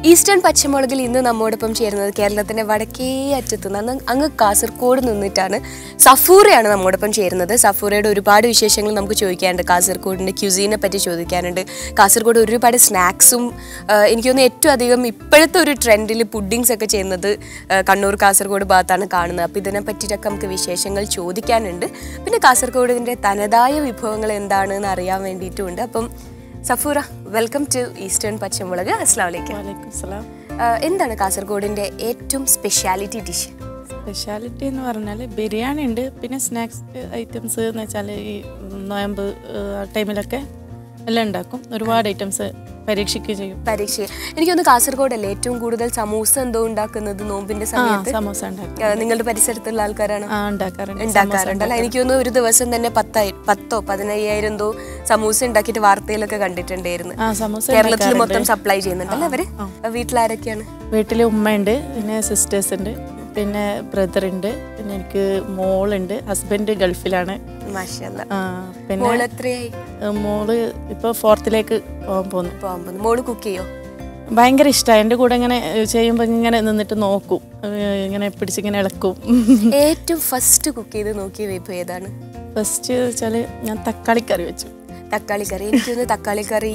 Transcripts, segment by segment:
Eastern പച്ചമുളകിൽ ഇന്ന് നമ്മോടൊപ്പം ചേരുന്നത് കേരളത്തിന്റെ വടക്കേ അറ്റത്ത് നിന്ന് അങ്ങ് കാസർഗോഡ് നിന്നിട്ടാണ് സഫൂറയാണ് നമ്മോടൊപ്പം ചേരുന്നത് സഫൂറയുടെ ഒരുപാട് വിശേഷങ്ങൾ നമുക്ക് ചോദിക്കാനുണ്ട് കാസർഗോഡിന്റെ ക്യുസീനെ പറ്റി ചോദിക്കാനുണ്ട് കാസർഗോഡ് ഒരുപാട് സ്നാക്സും എനിക്ക് തോന്നുന്നു ഏറ്റവും അധികം ഇപ്പോഴത്തെ ഒരു ട്രെൻഡിൽ പുഡിങ്സ് ഒക്കെ ചെയ്യുന്നത് ആ, കണ്ണൂർ കാസർഗോഡ് ഭാഗത്താണ് കാണുന്നത് അപ്പോൾ ഇതിനെ പറ്റിയിട്ടൊക്കെ നമുക്ക് വിശേഷങ്ങൾ ചോദിക്കാനുണ്ട് പിന്നെ കാസർഗോഡിന്റെ തനതായ വിഭവങ്ങൾ എന്താണെന്ന് അറിയാൻ വേണ്ടിയിട്ടുമുണ്ട് അപ്പം സഫൂറ വെൽക്കം ടു ഈസ്റ്റേൺ പച്ചമുളക് അസ്ലാം വലൈക്കും വലൈക്കും സലാം ആഹ് എന്താണ് കാസർഗോഡിന്റെ ഏറ്റവും സ്പെഷ്യാലിറ്റി ഡിഷ് സ്പെഷ്യാലിറ്റി എന്ന് പറഞ്ഞാൽ ബിരിയാണി ഉണ്ട് പിന്നെ സ്നാക്സ് ഐറ്റംസ് എന്ന് വെച്ചാൽ ഈ നോയമ്പ് ആ ടൈമിലൊക്കെ എല്ലാം ഉണ്ടാക്കും ഒരുപാട് ഐറ്റംസ് പരീക്ഷിക്കുകയും ചെയ്യും പരീക്ഷ എനിക്കൊന്ന് കാസർഗോഡല്ലേ ഏറ്റവും കൂടുതൽ സമൂസ എന്തോ ഉണ്ടാക്കുന്നത് നോമ്പിന്റെ ആ സമയത്ത് സമോസ ഉണ്ടാക്കും ആഹ് നിങ്ങളുടെ പരിസരത്തുള്ള ആൾക്കാരാണ് ആ ഉണ്ടാക്കാറുണ്ട് ഉണ്ടാക്കാറുണ്ടല്ലോ എനിക്ക് തോന്നുന്നു ഒരു ദിവസം തന്നെ പത്തായി പത്തോ പതിനയ്യായിരം എന്തോ സമൂസ ഉണ്ടാക്കിയിട്ട് വാർത്തയിലൊക്കെ കണ്ടിട്ടുണ്ടായിരുന്നു ആ സമോസ കേരളത്തിൽ ഉണ്ടാക്കാറുണ്ട്. മൊത്തം സപ്ലൈ ചെയ്യുന്നുണ്ടല്ലേ അവര് വീട്ടിലാരൊക്കെയാണ് വീട്ടിൽ ഉമ്മയുണ്ട് പിന്നെ സിസ്റ്റേഴ്സ് ഉണ്ട് പിന്നെ ബ്രദർ ഉണ്ട് പിന്നെ എനിക്ക് മോളുണ്ട് ഹസ്ബൻഡ് ഗൾഫിലാണ് മാഷല്ല ആ, പിന്നെ മോൾ എത്രയായി ഏ, മോള് ഇപ്പോൾ ഫോർത്തിലേക്ക് പോകാൻ പോകുന്നു പോകാൻ പോകുന്നു മോള് കുക്ക് ചെയ്യോ ഭയങ്കര ഇഷ്ടമാണ് എൻ്റെ കൂടെ ഇങ്ങനെ ചെയ്യുമ്പോൾ ഇങ്ങനെ നിന്നിട്ട് നോക്കും ഏഹ് ഇങ്ങനെ പിടിച്ചിങ്ങനെ ഇളക്കും ഏറ്റവും ഫസ്റ്റ് കുക്ക് ചെയ്ത് നോക്കിയ വിഭവം ഏതാണ് ഫസ്റ്റ് വെച്ചാൽ ഞാൻ തക്കാളിക്കറി വെച്ചു തക്കാളി കറി എനിക്ക് തോന്നുന്നു തക്കാളി കറി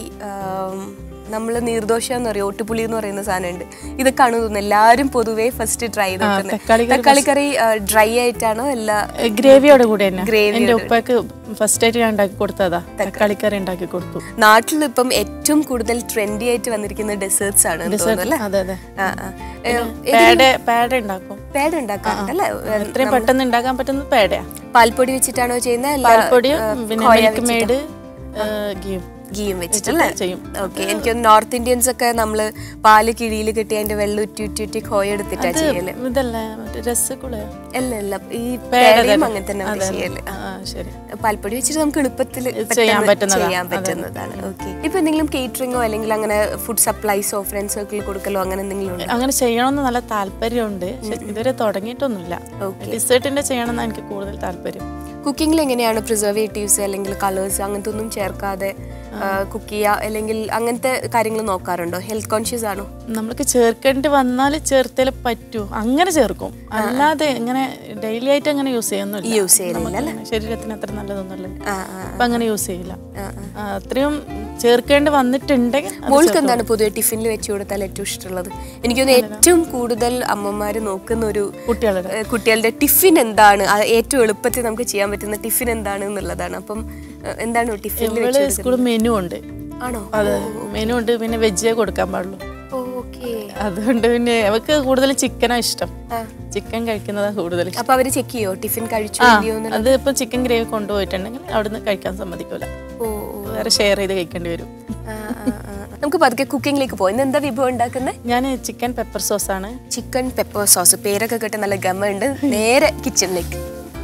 നമ്മൾ നീർദോശ എന്ന് പറയും ഓട്ടുപുളി എന്ന് പറയുന്ന സാധനമുണ്ട് ഇതൊക്കെയാണ് തോന്നുന്നു എല്ലാവരും പൊതുവേ ഫസ്റ്റ് ട്രൈ ചെയ്ത് നോക്കുന്നത് തക്കാളി കറി തക്കാളി കറി ഡ്രൈ ആയിട്ടാണോ എല്ലാ ഗ്രേവിയോടെ കൂടെ തന്നെ Gravy എൻ്റെ ഉപ്പക്ക് ഫസ്റ്റ് ആയിട്ട് ഞാൻ ഉണ്ടാക്കി കൊടുത്തതാ തക്കാളിക്കറി ഉണ്ടാക്കി കൊടുത്തു നാട്ടിൽ ഇപ്പം ഏറ്റവും കൂടുതൽ ട്രെൻഡി ആയിട്ട് വന്നിരിക്കുന്ന ഡെസേർട്സ് ആണ് എന്ന് തോന്നുന്നു അല്ലേ അതെ അതെ ആ, ആ. ഏ, പേട പേട ഉണ്ടാക്കും പേട ഉണ്ടാക്കാറുണ്ടല്ലേ എത്രയും പെട്ടെന്ന് ഉണ്ടാക്കാൻ പറ്റുന്നത് പേടയാ പാൽപ്പൊടി വെച്ചിട്ടാണോ ചെയ്യുന്നത് അല്ല പാൽപ്പൊടിയും പിന്നെ മിൽക്ക് മെയ്ഡ് ഗീയും ഗീയും വെച്ചിട്ടല്ലേ ചെയ്യും ഓക്കെ എനിക്ക് നോർത്ത് ഇന്ത്യൻസ് ഒക്കെ നമ്മള് പാല് കിഴിയിൽ കിട്ടി അതിന്റെ വെള്ളം ഉറ്റി ഉറ്റി ഉറ്റി കോയ എടുത്തിട്ടാ ചെയ്യല് ഇതല്ലേ മറ്റേ രസഗുളയോ അല്ല അല്ല ഈ പേട പേടയും തന്നെ. അങ്ങനെ തന്നെ അതെ, ചെയ്യല് ആ ആ, ശരി പാൽപ്പൊടി വെച്ചിട്ട് നമുക്ക് എളുപ്പത്തിൽ ചെയ്യാൻ പറ്റുന്നതാ. ചെയ്യാൻ പറ്റുന്നതാണ് ഓക്കെ ഇപ്പൊ എന്തെങ്കിലും കേറ്ററിംഗോ അല്ലെങ്കിൽ അങ്ങനെ ഫുഡ് സപ്ലൈസോ ഫ്രണ്ട് സർക്കിൾ കൊടുക്കലോ അങ്ങനെ എന്തെങ്കിലും ഉണ്ടോ അങ്ങനെ ചെയ്യണമെന്ന് നല്ല താല്പര്യമുണ്ട് പക്ഷെ ഇതുവരെ തുടങ്ങിയിട്ടൊന്നുമില്ല Okay. ഡിസേർട്ടിന്റെ ചെയ്യണമെന്ന് എനിക്ക് കൂടുതൽ താല്പര്യം കുക്കിങ്ങിൽ എങ്ങനെയാണ് പ്രിസർവേറ്റീവ്സ് അല്ലെങ്കിൽ കളേഴ്സ് അങ്ങനത്തെ ഒന്നും ചേർക്കാതെ കുക്ക് ചെയ്യുക അല്ലെങ്കിൽ അങ്ങനത്തെ കാര്യങ്ങൾ നോക്കാറുണ്ടോ ഹെൽത്ത് കോൺഷ്യസ് ആണോ നമ്മൾക്ക് ചേർക്കേണ്ടി വന്നാൽ ചേർത്തേ പറ്റൂ അങ്ങനെ ചേർക്കും അല്ലാതെ ഇങ്ങനെ ഡെയിലി ആയിട്ട് അങ്ങനെ യൂസ് ചെയ്യുന്നില്ല യൂസ് ചെയ്യുന്നില്ല നമുക്ക് ശരീരത്തിന് അത്ര നല്ലതൊന്നുമല്ല ആ ആ അപ്പൊ അങ്ങനെ യൂസ് ചെയ്യില്ല ആ, അത്രയും ചേർക്കേണ്ടി വന്നിട്ടുണ്ടെങ്കിൽ അത് മോൾക്ക് എന്താണ് പൊതുവെ ടിഫിനിൽ വെച്ച് കൊടുത്താൽ ഏറ്റവും ഇഷ്ടമുള്ളത് എനിക്ക് തോന്നുന്നു ഏറ്റവും കൂടുതൽ അമ്മമാര് നോക്കുന്ന ഒരു കുട്ടികളുടെ ഏഹ് കുട്ടികളുടെ ടിഫിൻ എന്താണ് ആ ഏറ്റവും എളുപ്പത്തിൽ നമുക്ക് ചെയ്യാൻ പറ്റുന്ന ടിഫിൻ എന്താണ് എന്നുള്ളതാണ് അപ്പം ഏഹ് എന്താണ് ടിഫിനിൽ ഇവള് സ്കൂളിൽ മെനു ഉണ്ട് ആണോ അതെ മെനു ഉണ്ട് പിന്നെ വെജേ കൊടുക്കാൻ പാടുള്ളൂ ഓക്കെ അതുകൊണ്ട് പിന്നെ അവൾക്ക് കൂടുതൽ ചിക്കനാ ഇഷ്ടം ചിക്കൻ കഴിക്കുന്നതാ കൂടുതൽ ഇഷ്ടം അപ്പൊ അവര് ചെക്ക് ചെയ്യോ ടിഫിൻ കഴിച്ചോ ആ ഇല്ലയോ എന്ന് അത് ഇപ്പൊ ചിക്കൻ ഗ്രേവി കൊണ്ടുപോയിട്ടുണ്ടെങ്കിൽ അവിടുന്ന് കഴിക്കാൻ സമ്മതിക്കൂല ഓ ഓ. വേറെ ഷെയർ ചെയ്ത് കഴിക്കേണ്ടി വരും ആ, ആ, ആ. നമുക്ക് പതുക്കെ കുക്കിങ്ങിലേക്ക് പോയി ഇന്ന് എന്താ വിഭവം ഉണ്ടാക്കുന്നത് ഞാൻ ചിക്കൻ പെപ്പർ സോസ് ആണ് ചിക്കൻ പെപ്പർ സോസ് പേരൊക്കെ കേട്ട് നല്ല ഗമ ഉണ്ട് നേരെ കിച്ചണിലേക്ക്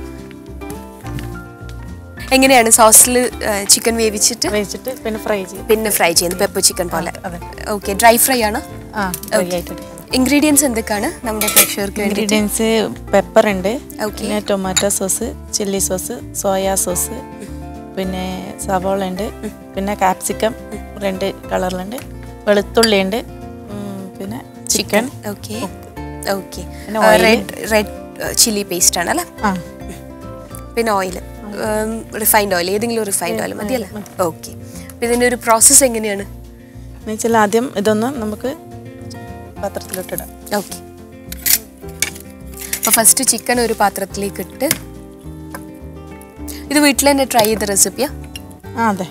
എങ്ങനെയാണ് സോസിൽ ചിക്കൻ വേവിച്ചിട്ട് വെച്ചിട്ട് പിന്നെ ഫ്രൈ ചെയ്യും പിന്നെ ഫ്രൈ ചെയ്യുന്നത് പെപ്പർ ചിക്കൻ പോലെ അതെ ഓക്കെ ഡ്രൈ ഫ്രൈ ആണോ ആ ഫ്രൈ ആയിട്ട് ഇൻഗ്രീഡിയൻസ് എന്തൊക്കെയാണ് നമ്മുടെ പ്രേക്ഷകർക്ക് വേണ്ടി ഇൻഗ്രീഡിയൻസ് പെപ്പർ ഉണ്ട് Okay. പിന്നെ tomato sauce chilli sauce soya sauce പിന്നെ സവോള ഉണ്ട് പിന്നെ കാപ്സിക്കം രണ്ട് കളറിലുണ്ട് വെളുത്തുള്ളി ഉണ്ട് ഉം, പിന്നെ ചിക്കൻ ഓക്കെ ഓക്കെ പിന്നെ oil. Red red chilli paste ആണ് അല്ലേ ആ പിന്നെ ഓയിൽ റിഫൈൻഡ് ഓയിൽ ഏതെങ്കിലും റിഫൈൻഡ് ഓയിൽ മതിയല്ലേ ഓക്കെ അപ്പം ഇതിൻ്റെ ഒരു പ്രോസസ്സ് എങ്ങനെയാണ് എന്ന് വെച്ചാൽ ആദ്യം ഇതൊന്ന് നമുക്ക് പാത്രത്തിലോട്ടിടാം ഓക്കെ അപ്പോൾ ഫസ്റ്റ് ചിക്കൻ ഒരു പാത്രത്തിലേക്ക് ഇട്ട് ഇത് വീട്ടിൽ തന്നെ ട്രൈ ചെയ്ത റെസിപ്പിയാ ആ അതെ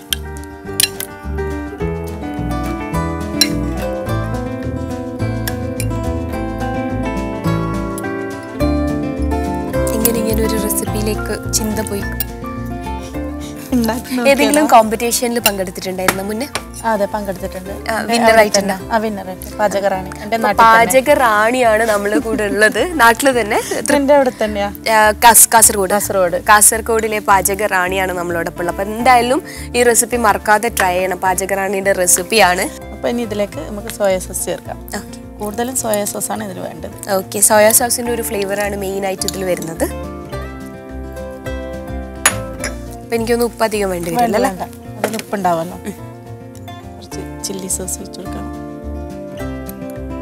ഇങ്ങനെ ഇങ്ങനെ ഒരു റെസിപ്പിയിലേക്ക് ചിന്ത പോയി ഉണ്ടാക്കി ഏതെങ്കിലും കോമ്പറ്റീഷനിൽ പങ്കെടുത്തിട്ടുണ്ടായിരുന്നു മുന്നേ ആ, അതെ പങ്കെടുത്തിട്ടുണ്ട് ആ, എൻ്റെ winner അവിടെ ആയിട്ടുണ്ടോ? തന്നെ. ആ വിന്നറായിട്ട് പാചകറാണി എൻ്റെ നാട്ടിൽ പാചക റാണിയാണ് നമ്മൾ കൂടെ ഉള്ളത് നാട്ടിൽ തന്നെ എൻ്റെ അവിടെ തന്നെയാ ആ, കാസ്- കാസർഗോഡ് കാസർഗോഡ് കാസർഗോഡിലെ പാചക റാണിയാണ് നമ്മളോടൊപ്പം ഉള്ളത് അപ്പം എന്തായാലും ഈ റെസിപ്പി മറക്കാതെ ട്രൈ ചെയ്യണം പാചക റാണിയുടെ റെസിപ്പിയാണ് അപ്പോൾ ഇനി ഇതിലേക്ക് നമുക്ക് സോയ സോസ് ചേർക്കാം ഓക്കെ കൂടുതലും സോയ സോസാണ് ഇതിൽ വേണ്ടത് ഓക്കെ സോയാ സോസിന്റെ ഒരു ഫ്ലേവറാണ് മെയിൻ ആയിട്ട് ഇതിൽ വരുന്നത് അപ്പം എനിക്കൊന്ന് ഉപ്പ് അധികം വേണ്ടി വേണ്ട വരില്ല വേണ്ട അതിൽ ഉപ്പുണ്ടാവുമല്ലോ കുറച്ച് ചില്ലി സോസ് വെച്ച് കൊടുക്കണം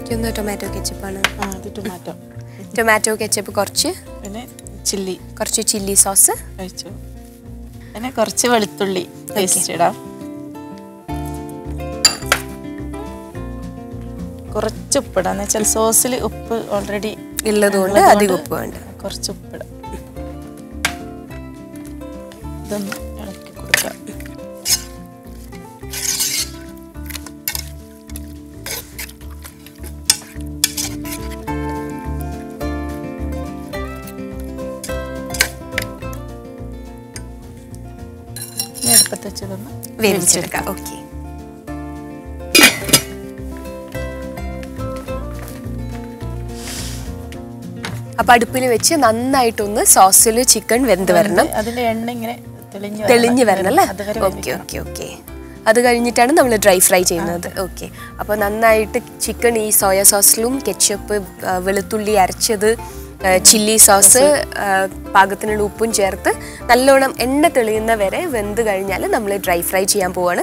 എനിക്കൊന്ന് ടൊമാറ്റോ കെച്ചപ്പാണ് ആ ഇത് ടൊമാറ്റോ ടൊമാറ്റോ കെച്ചപ്പ് കുറച്ച് പിന്നെ ചില്ലി കുറച്ച് ചില്ലി സോസ് കഴിച്ചു പിന്നെ കുറച്ച് വെളുത്തുള്ളി പേസ്റ്റ് ഇടാം കുറച്ച് ഉപ്പിടാം എന്ന് വെച്ചാൽ സോസിൽ ഉപ്പ് ഓൾറെഡി ഉള്ളതുകൊണ്ട് അധികം ഉപ്പ് വേണ്ട കുറച്ച് ഉപ്പിടാം ഇതൊന്ന് ഇളക്കി കൊടുക്കാം ഇനി അടുപ്പത്ത് വെച്ചതൊന്ന് വേവിച്ചെടുക്കാം ഓക്കെ അപ്പൊ അടുപ്പിൽ വെച്ച് നന്നായിട്ടൊന്ന് സോസിൽ ചിക്കൻ വെന്ത് വരണം അതിന്റെ എണ്ണ ഇങ്ങനെ തെളിഞ്ഞ് തെളിഞ്ഞ് വരണം അല്ലേ അതുവരെ ഓക്കെ ഓക്കെ ഓക്കെ അത് കഴിഞ്ഞിട്ടാണ് നമ്മൾ ഡ്രൈ ഫ്രൈ ചെയ്യുന്നത് ഓക്കെ അപ്പോൾ നന്നായിട്ട് ചിക്കൻ ഈ സോയ സോസിലും കെച്ചപ്പ് വെളുത്തുള്ളി അരച്ചത് ചില്ലി സോസ് പാകത്തിനുള്ള ഉപ്പും ചേർത്ത് നല്ലോണം എണ്ണ തെളിയുന്ന വരെ വെന്ത് കഴിഞ്ഞാൽ നമ്മൾ ഡ്രൈ ഫ്രൈ ചെയ്യാൻ പോവാണ്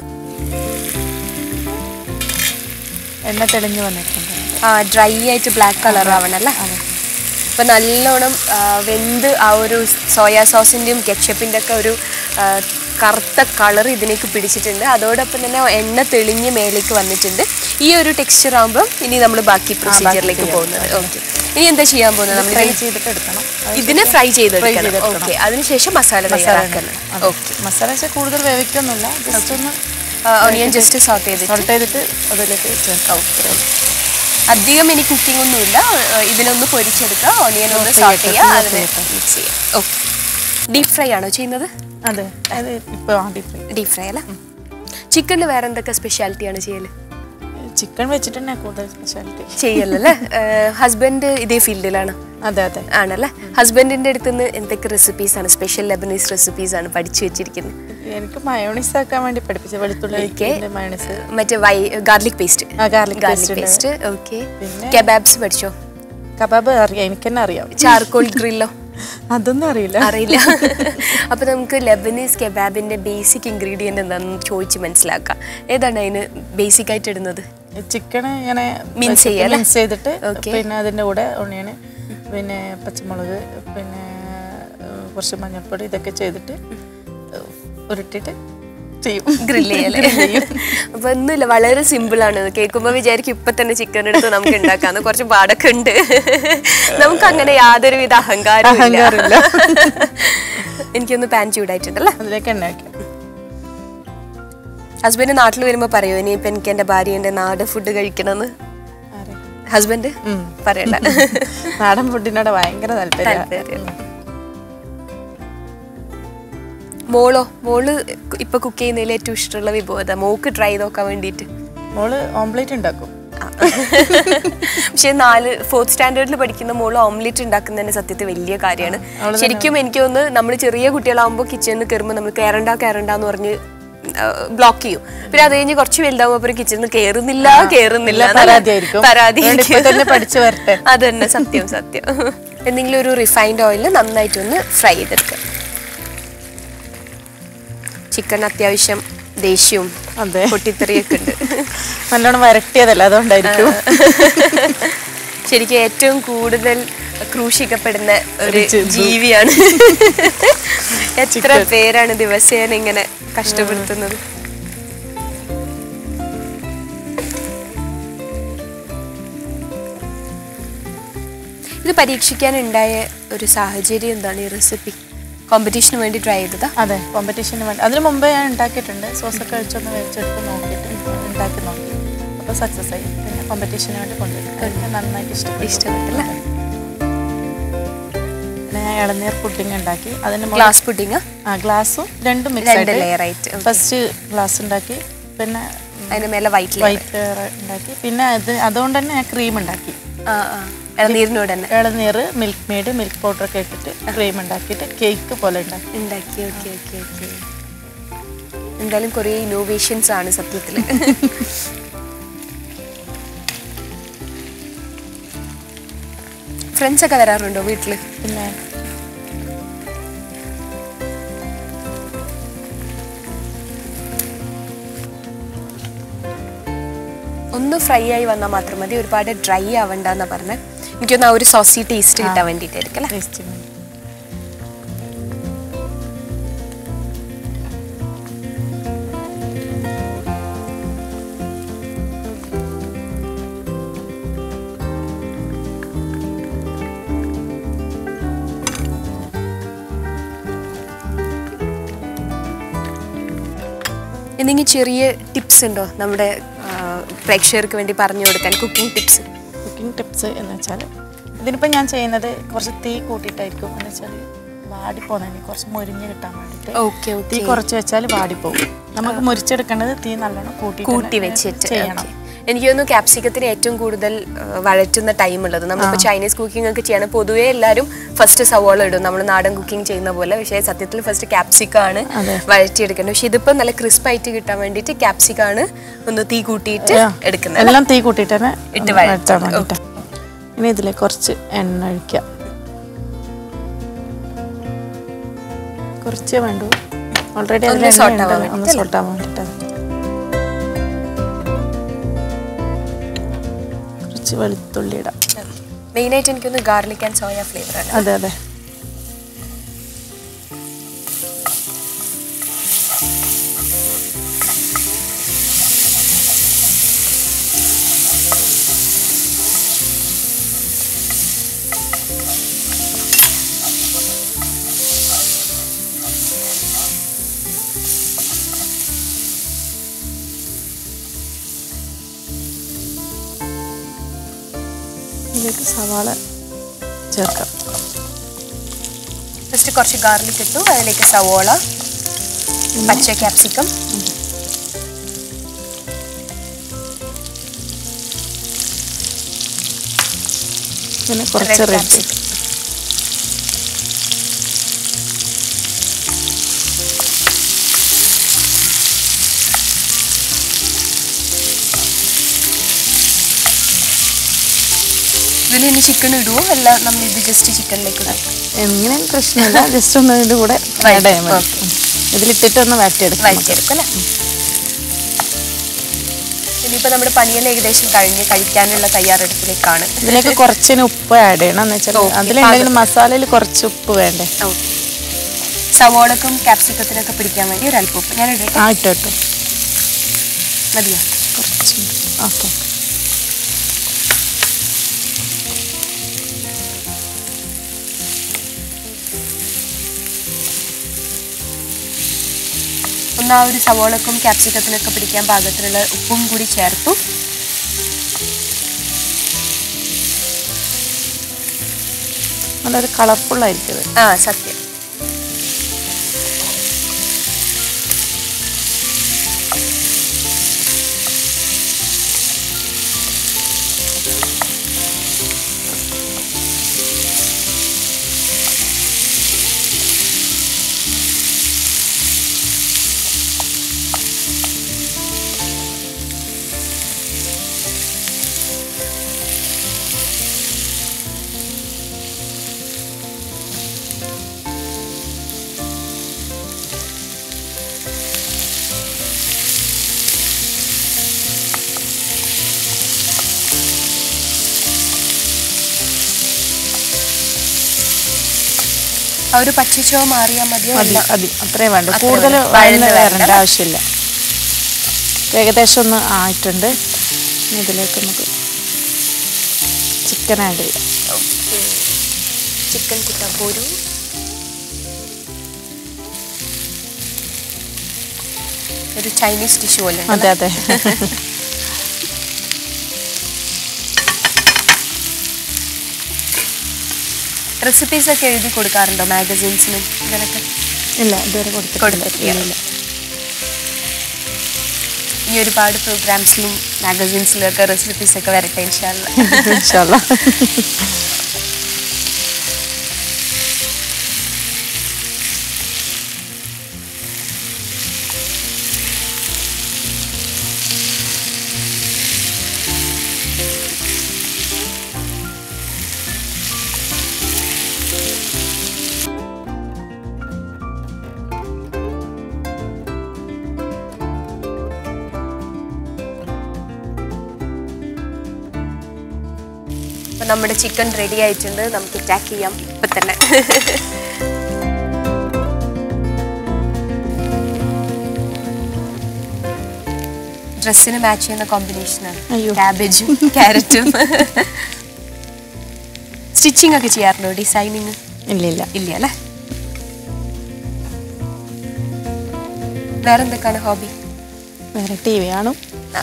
എണ്ണ തെളിഞ്ഞ് വന്നിട്ടുണ്ട് ഡ്രൈ ആയിട്ട് ബ്ലാക്ക് കളർ ആവണല്ലേ അപ്പം നല്ലോണം ആ, വെന്ത് ആ ഒരു സോയാ സോസിൻ്റെയും കെച്ചപ്പിൻ്റെ ഒക്കെ ഒരു ആ, കറുത്ത കളർ ഇതിലേക്ക് പിടിച്ചിട്ടുണ്ട് അതോടൊപ്പം തന്നെ എണ്ണ തെളിഞ്ഞ് മേലേക്ക് വന്നിട്ടുണ്ട് ഈ ഒരു ടെക്സ്ചർ ആകുമ്പോൾ ഇനി നമ്മൾ ബാക്കി പ്രൊസീജിയറിലേക്ക് പോകുന്നത് ഓക്കെ ഇനി എന്താ ചെയ്യാൻ പോകുന്നത് നമ്മൾ ഫ്രൈ ചെയ്തിട്ട് എടുക്കണം ഇതിനെ ഫ്രൈ ചെയ്തെടുക്കണം ചെയ്തെടുക്കണം. ഓക്കെ അതിനുശേഷം മസാല തയ്യാറാക്കണം ഓക്കെ മസാല വെച്ചാൽ കൂടുതൽ വേവിക്കൊന്നുമില്ല ജസ്റ്റ് ഒന്ന് ഓണിയൻ ജസ്റ്റ് സോട്ട് ചെയ്തിട്ട് സോൾട്ട് ചെയ്തിട്ട് അതിലേക്ക് ചേർക്കാം അധികം ഇനി കുക്കിംഗ് ഒന്നുമില്ല ഏഹ് ഇതിനൊന്ന് പൊരിച്ചെടുക്കുക ഓണിയൻ ഒന്ന് Free സോട്ട് ആയിട്ട്, ചെയ്യുക free അതിനെ ആയിട്ട്. മിക്സ് ചെയ്യുക ഓക്കെ ഡീപ് ഫ്രൈ ആണോ ചെയ്യുന്നത് അതെ അത് ഇപ്പോൾ ആദ്യം ഫ്രൈ ഡീപ് ഫ്രൈ അല്ല ചിക്കനിൽ വേറെ എന്തൊക്കെ സ്പെഷ്യാലിറ്റിയാണ് ചെയ്യല് ചിക്കൻ വെച്ചിട്ട് തന്നെ കൂടുതൽ സ്പെഷ്യാലിറ്റി ചെയ്യലല്ലേ ഹസ്ബൻഡ് ഇതേ ഫീൽഡിലാണ് അതെ അതെ ആണല്ലേ ഹസ്ബൻഡിന്റെ അടുത്ത് നിന്ന് എന്തൊക്കെ റെസിപ്പീസ് ആണ് സ്പെഷ്യൽ ലെബനീസ് റെസിപ്പീസ് ആണ് പഠിച്ചു വെച്ചിരിക്കുന്നത് എനിക്ക് മയോണീസ് ആക്കാൻ വേണ്ടി പഠിപ്പിച്ച വെളുത്തുള്ളി Okay. മയോണീസ് മറ്റേ വൈ ഗാർലിക് പേസ്റ്റ് ആ garlic garlic paste paste okay പിന്നെ- കെബാബ്സ് പഠിച്ചോ കബാബ് അറിയാം എനിക്ക് തന്നെ അറിയാം ചാർക്കോൾ ഗ്രില്ലോ അതൊന്നും അറിയില്ല അറിയില്ല അപ്പൊ നമുക്ക് ലെബനീസ് കെബാബിന്റെ ബേസിക് ഇൻഗ്രീഡിയന്റ് എന്താണെന്ന് ചോദിച്ച് മനസ്സിലാക്കാം ഏതാണ് അതിന് ബേസിക് ആയിട്ട് ഇടുന്നത് ചിക്കൻ ഇങ്ങനെ Mince ചെയ്യാം അല്ലേ? മിൻസ് ചെയ്തിട്ട് Okay. പിന്നെ അതിൻ്റെ കൂടെ ഒണിയന് പിന്നെ പച്ചമുളക് പിന്നെ ഏഹ്, കുറച്ച് മഞ്ഞൾപ്പൊടി ഇതൊക്കെ ചെയ്തിട്ട് ഏഹ്, ഉരുട്ടിയിട്ട് ചെയ്യും ഗ്രില്ല് ചെയ്യല്ലേ അപ്പൊ ഒന്നുമില്ല വളരെ സിമ്പിൾ ആണ് കേൾക്കുമ്പോ വിചാരിക്കും ഇപ്പൊ തന്നെ ചിക്കൻ എടുത്ത് നമുക്ക് ഉണ്ടാക്കാന്ന് കുറച്ച് പാടൊക്കെ ഉണ്ട് നമുക്ക് അങ്ങനെ യാതൊരുവിധ അഹങ്കാരം അഹങ്കാരമില്ല. എനിക്കൊന്ന് പാൻ ചൂടായിട്ടുണ്ടല്ലേ അതിലേക്ക് എണ്ണ വയ്ക്കാം ഹസ്ബൻഡ് നാട്ടിൽ വരുമ്പോ പറയോ ഇനിയിപ്പൊ എനിക്ക് എന്റെ ഭാര്യന്റെ നാട് ഫുഡ് കഴിക്കണമെന്ന് ആരെ? ഹസ്ബൻഡ് ഉം. പറയണ്ട നാടൻ ഫുഡിനോട് ഭയങ്കര താല്പര്യം താല്പര്യം. മോളോ മോള് ഇപ്പൊ കുക്ക് ചെയ്യുന്നതിൽ ഏറ്റവും ഇഷ്ടമുള്ള വിഭവത മോക്ക് ട്രൈ നോക്കാൻ വേണ്ടിയിട്ട് മോള് ഓംപ്ലേറ്റ് ഉണ്ടാക്കും പക്ഷെ നാല് ഫോർത്ത് സ്റ്റാൻഡേർഡിൽ പഠിക്കുന്ന മോള് ഓംലെറ്റ് ഉണ്ടാക്കുന്നതിന് സത്യത്തിൽ വലിയ കാര്യമാണ് ശരിക്കും എനിക്ക് തോന്നുന്നു നമ്മൾ ചെറിയ കുട്ടികളാകുമ്പോൾ കിച്ചണിൽ കയറുമ്പോൾ നമ്മൾ കയറണ്ട കയറണ്ട എന്ന് പറഞ്ഞ് ബ്ലോക്ക് ചെയ്യും പിന്നെ അത് കഴിഞ്ഞ് കുറച്ച് വലുതാകുമ്പോൾ കിച്ചണിൽ കയറുന്നില്ല കയറുന്നില്ല ഇല്ല, പരാതിയായിരിക്കും. പരാതി അതുകൊണ്ട് ഇപ്പൊ തന്നെ പഠിച്ചു വരട്ടെ. അതന്നെ സത്യം സത്യം എന്തെങ്കിലും ഒരു റിഫൈൻഡ് ഓയിൽ നന്നായിട്ടൊന്ന് ഫ്രൈ ചെയ്തെടുക്കുക ചിക്കൻ അത്യാവശ്യം ദേഷ്യവും അതെ പൊട്ടിത്തെറിയൊക്കെ ഉണ്ട് നല്ലോണം വരട്ടിയതല്ല അതുകൊണ്ടായിരിക്കും ശരിക്കും ഏറ്റവും കൂടുതൽ ക്രൂശിക്കപ്പെടുന്ന ഒരു ജി- ജീവിയാണ് എത്ര പേരാണ് ദിവസേന ഇങ്ങനെ കഷ്ടപ്പെടുത്തുന്നത് ഇത് പരീക്ഷിക്കാനുണ്ടായ ഒരു സാഹചര്യം എന്താണ് ഈ റെസിപ്പി കോമ്പറ്റീഷന് വേണ്ടി ട്രൈ ചെയ്തതാ അതെ കോമ്പറ്റീഷന് വേണ്ടി അതിന് മുമ്പേ ഞാൻ ഉണ്ടാക്കിയിട്ടുണ്ട് സോസൊക്കെ വെച്ചൊന്ന് വെച്ചെടുത്ത് നോക്കിയിട്ട് ഉണ്ടാക്കി നോക്കി അപ്പോൾ സക്സസ് ആയി പിന്നെ കോമ്പറ്റീഷന് വേണ്ടി കൊണ്ടുപോയി എനിക്ക് നന്നായിട്ട് ഇഷ്ടപ്പെട്ടു ഇഷ്ടപ്പെട്ടല്ലേ പിന്നെ ഞാൻ ഇളനീർ പുഡിങ് ഉണ്ടാക്കി അതിന് മുകളിൽ- ഗ്ലാസ് പുഡിങ് ആ ഗ്ലാസും രണ്ടും മിക്സ് രണ്ട് ആയിട്ട് ലെയർ ആയിട്ട് okay. ഫസ്റ്റ് ഗ്ലാസ് ഉണ്ടാക്കി പിന്നെ അതിന് മേലെ വൈറ്റ് ലെയർ വൈറ്റ് ലെയർ ഉണ്ടാക്കി പിന്നെ അത് അതുകൊണ്ട് തന്നെ ഞാൻ ക്രീം ഉണ്ടാക്കി ആ ആ ഇളനീരിനോട് തന്നെ ഇളനീർ മിൽക്ക് മെയ്ഡ് മിൽക്ക് പൗഡർ ഒക്കെ ഇട്ടിട്ട് ക്രീം ഉണ്ടാക്കിയിട്ട് കേക്ക് പോലെ ഉണ്ടാക്കി ഉണ്ടാക്കി ഓക്കെ ഓക്കെ ഓക്കെ എന്തായാലും കുറേ ഇന്നോവേഷൻസ് ആണ് സത്യത്തിൽ ഫ്രണ്ട്സ് ഒക്കെ വരാറുണ്ടോ വീട്ടിൽ പിന്നെ ഒന്ന് ഫ്രൈ ആയി വന്നാൽ മാത്രം മതി ഒരുപാട് ഡ്രൈ ആവണ്ട എന്നാ പറഞ്ഞത് എനിക്കൊന്ന് ആ ഒരു സോസി ടേസ്റ്റ് കിട്ടാൻ വേണ്ടിയിട്ടായിരിക്കും അല്ലേ ടേസ്റ്റിന് വേണ്ടി എന്തെങ്കിലും ചെറിയ ടിപ്സ് ഉണ്ടോ നമ്മുടെ ആ, പ്രേക്ഷകർക്ക് വേണ്ടി പറഞ്ഞു കൊടുക്കാൻ കുക്കിംഗ് ടിപ്സ് കുക്കിംഗ് ടിപ്സ് എന്ന് വെച്ചാൽ ഇതിനിപ്പോൾ ഞാൻ ചെയ്യുന്നത് കുറച്ച് തീ കൂട്ടിയിട്ടായിരിക്കും എന്ന് വെച്ചാൽ വാടിപ്പോന്നെ കുറച്ച് മുരിഞ്ഞ് കിട്ടാൻ വേണ്ടിയിട്ട് ഓക്കെ തീ ഓക്കെ കുറച്ച് വെച്ചാൽ വാടിപ്പോകും നമുക്ക് മുരിച്ചെടുക്കേണ്ടത് തീ നല്ലോണം കൂട്ടി കൂട്ടി വെച്ചിട്ട് ചെയ്യണം okay. എനിക്ക് തോന്നുന്നു ക്യാപ്സിക്കത്തിന് ഏറ്റവും കൂടുതൽ ആ, വഴറ്റുന്ന ടൈം ഉള്ളത് നമ്മളിപ്പോൾ ചൈനീസ് കുക്കിംഗ് ഒക്കെ ചെയ്യണം പൊതുവേ എല്ലാവരും ഫസ്റ്റ് സവോള ഇടും നമ്മൾ നാടൻ കുക്കിംഗ് ചെയ്യുന്ന പോലെ പക്ഷേ സത്യത്തിൽ ഫസ്റ്റ് ക്യാപ്സിക്കാണ് അതെ. വഴറ്റിയെടുക്കേണ്ടത് പക്ഷെ ഇതിപ്പോൾ നല്ല ക്രിസ്പ് ആയിട്ട് കിട്ടാൻ വേണ്ടിയിട്ട് ക്യാപ്സിക്കാണ് ഒന്ന് തീ കൂട്ടിയിട്ട് ആ, എടുക്കുന്നത് എല്ലാം തീ കൂട്ടിയിട്ട് തന്നെ ഇട്ട് ഒന്ന് വഴറ്റാം. വഴറ്റാൻ വേണ്ടിയിട്ട് ഇനി ഇതിൽ കുറച്ച് എണ്ണ ഒഴിക്കാം കുറച്ചേ വേണ്ടൂ ഓൾറെഡി ഒന്ന് salt ആവാൻ ഒന്ന് വേണ്ടിയിട്ടല്ലേ? സോട്ടാൻ വേണ്ടിയിട്ടാണ് കുറച്ച് വെളുത്തുള്ളി ഇടാം മെയിനായിട്ട് എനിക്കൊന്ന് ഗാർലിക് ആൻഡ് സോയ ഫ്ലേവർ ആണ് അതെ അതെ ഇതിലേക്ക് സവാള ചേർക്കാം ജസ്റ്റ് കുറച്ച് ഗാർലിക് ഇട്ടു അതിലേക്ക് സവോള പച്ച ക്യാപ്സിക്കം പിന്നെ കുറച്ച് Red റെഡ് capsicum. ഇതിൽ ഇനി ചിക്കൻ ഇടുവോ അല്ല നമ്മൾ ഇത് ജസ്റ്റ് ചിക്കനിലേക്ക് ഇടും എങ്ങനെയും പ്രശ്നമില്ല ജസ്റ്റ് ഒന്ന് ഇതിൻ്റെ കൂടെ വഴറ്റി, ആഡ് ചെയ്യാൻ മതി okay. ഇതിലിട്ടിട്ട് ഒന്ന് വഴറ്റിയെടുക്കാം നമുക്ക്. വഴറ്റിയെടുക്കും അല്ലേ ഇനിയിപ്പോൾ നമ്മുടെ പണിയെല്ലാം ഏകദേശം കഴിഞ്ഞ് കഴിക്കാനുള്ള തയ്യാറെടുപ്പിലേക്കാണ് ഇതിലേക്ക് കുറച്ചിന് ഉപ്പ് ആഡ് ചെയ്യണം എന്ന് വെച്ചാൽ Okay, അതിലുണ്ടെങ്കിൽ മസാലയിൽ കുറച്ച് ഉപ്പ് വേണ്ടേ ഓക്കെ സവോളക്കും ക്യാപ്സിക്കത്തിനൊക്കെ പിടിക്കാൻ വേണ്ടി ഒരു അല്പം ഉപ്പ് ഞാൻ ഇടട്ടെ ആ ഇട്ടോ ഇട്ടോ മതിയോ കുറച്ച് ഓക്കെ ഒന്ന് ആ ഒരു സവോളക്കും ക്യാപ്സിക്കത്തിനൊക്കെ പിടിക്കാൻ പാകത്തിനുള്ള ഉപ്പും കൂടി ചേർത്തു നല്ലൊരു കളർഫുള്ളായിരിക്കും ഇത് ആ സത്യം ആ ഒരു പച്ചച്ചോ മാറിയാൽ മതിയോ മതി അല്ല മതി അത്രയും വേണ്ട അത്രേ കൂടുതൽ വേണ്ട. വഴന്ന് വഴന്ന് വരേണ്ട വരണ്ട. ആവശ്യമില്ല ഏകദേശം ഒന്ന് ആയിട്ടുണ്ട് ഇനി ഇതിലേക്ക് നമുക്ക് ചിക്കൻ ആഡ് ചെയ്യാം ചിക്കൻ കുട്ടാപ്പോരു ഒരു ചൈനീസ് ഡിഷ് പോലെ ഉണ്ട് അതെ അതെ റെസിപ്പീസ് ഒക്കെ എഴുതി കൊടുക്കാറുണ്ടോ മാഗസീൻസിനും ഇതിനൊക്കെ ഇല്ല ഇതുവരെ കൊടുത്തിട്ടില്ല കൊടുത്തിട്ടില്ല. ഇല്ല, ഇല്ല. ഇനി ഒരുപാട് പ്രോഗ്രാംസിലും മാഗസീൻസിലും ഒക്കെ റെസിപ്പീസ് ഒക്കെ വരട്ടെ ഇൻഷാല്ല ഇൻഷാല്ലാ. അപ്പം നമ്മുടെ ചിക്കൻ റെഡി ആയിട്ടുണ്ട് നമുക്ക് ടാക്ക് ചെയ്യാം ഇപ്പം തന്നെ ഡ്രസ്സിന് മാച്ച് ചെയ്യുന്ന കോമ്പിനേഷനാണ് അയ്യോ. ക്യാബേജും ക്യാരറ്റും സ്റ്റിച്ചിങ് ഒക്കെ ചെയ്യാറുണ്ടോ ഡിസൈനിങ് ഇല്ല ഇല്ല ഇല്ല അല്ലേ വേറെന്തൊക്കെയാണ് ഹോബി വേറെ ടി വി കാണും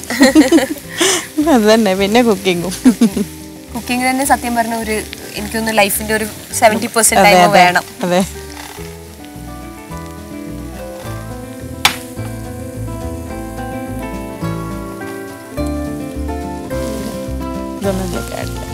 അത് തന്നെ പിന്നെ കുക്കിങ്ങും കുക്കിംഗ് തന്നെ സത്യം പറഞ്ഞ ഒരു എനിക്കൊന്ന് ലൈഫിന്റെ ഒരു സെവൻറ്റി പെർസെന്റ് അതെ ടൈം അതെ വേണം അതെ ഇതൊന്നും ഇതിലേക്ക് add ചെയ്യാം.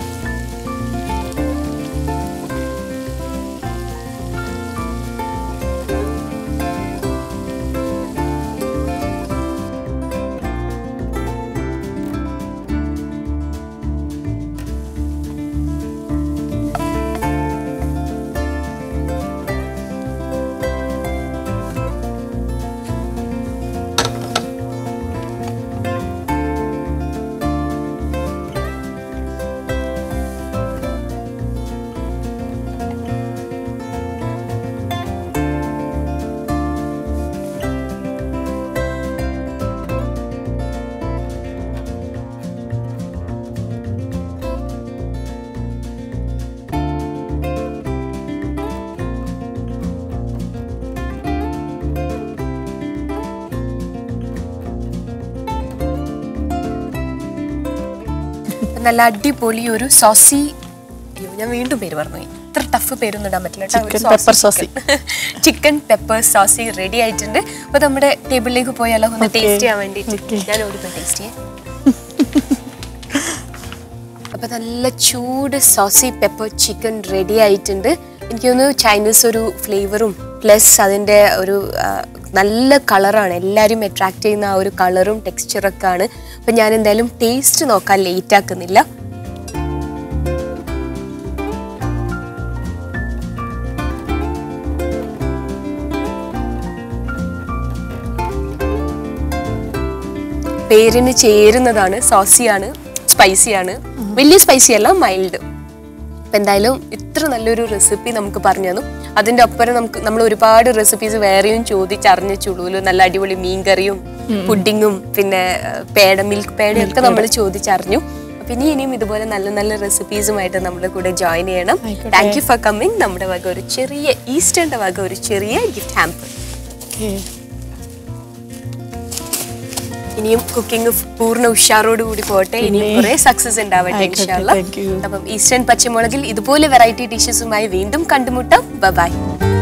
നല്ല അടിപൊളി ഒരു സോസി അയ്യോ ഞാൻ വീണ്ടും പേര് പറഞ്ഞു പോയി. ഇത്ര ടഫ് പേരൊന്നും ഇടാൻ പറ്റില്ല Chicken pepper saucy. Chicken pepper saucy ready ആയിട്ടുണ്ട് അപ്പൊ നമ്മുടെ ടേബിളിലേക്ക് പോയാലോ ഒന്ന് Okay. ടേസ്റ്റ് ചെയ്യാൻ വേണ്ടിയിട്ട് Okay. ഞാൻ ഓടിപ്പോയി ടേസ്റ്റ് ചെയ്യാം അപ്പൊ നല്ല ചൂട് സോസി പെപ്പർ ചിക്കൻ റെഡി ആയിട്ടുണ്ട് എനിക്ക് തോന്നുന്നു ചൈനീസ് ഒരു ഫ്ലേവറും പ്ലസ് അതിൻ്റെ ഒരു ആ, നല്ല കളറാണ് എല്ലാവരും അട്രാക്ട് ചെയ്യുന്ന ആ ഒരു കളറും ടെക്സ്ചറൊക്കെ ആണ് അപ്പം ഞാൻ എന്തായാലും ടേസ്റ്റ് നോക്കാൻ ലേറ്റ് ആക്കുന്നില്ല പേരിന് ചേരുന്നതാണ് സോസിയാണ് സ്പൈസിയാണ് വലിയ സ്പൈസി അല്ല മൈൽഡ് അപ്പം എന്തായാലും ഇത്ര നല്ലൊരു റെസിപ്പി നമുക്ക് പറഞ്ഞു തന്നു അതിൻ്റെ ഒപ്പം നമുക്ക് നമ്മൾ ഒരുപാട് റെസിപ്പീസ് വേറെയും ചോദിച്ചറിഞ്ഞ ചുളുവിലും നല്ല അടിപൊളി മീൻകറിയും പുഡിങ്ങും പിന്നെ ഏഹ്, പേട മിൽക്ക് പേടയൊക്കെ നമ്മൾ ചോദിച്ചറിഞ്ഞു പിന്നെ ഇനിയും ഇതുപോലെ നല്ല നല്ല റെസിപ്പീസുമായിട്ട് നമ്മുടെ കൂടെ ജോയിൻ ചെയ്യണം ആയിക്കോട്ടെ. താങ്ക് യു ഫോർ കമ്മിങ് നമ്മുടെ വക ഒരു ചെറിയ ഈസ്റ്ററിന്റെ വക ഒരു ചെറിയ ഗിഫ്റ്റ് ഹാമ്പർ Okay. ഇനിയും കുക്കിംഗ് പൂർണ്ണ ഉഷാറോട് കൂടി പോട്ടെ ഇനിയും പിന്നെ. കുറെ സക്സസ് ഉണ്ടാവട്ടെ ആയിക്കോട്ടെ, ഇൻഷാല്ല thank you. അപ്പം ഈസ്റ്റേൺ പച്ചമുളകിൽ ഇതുപോലെ വെറൈറ്റി ഡിഷസുമായി വീണ്ടും കണ്ടുമുട്ടാം ബൈ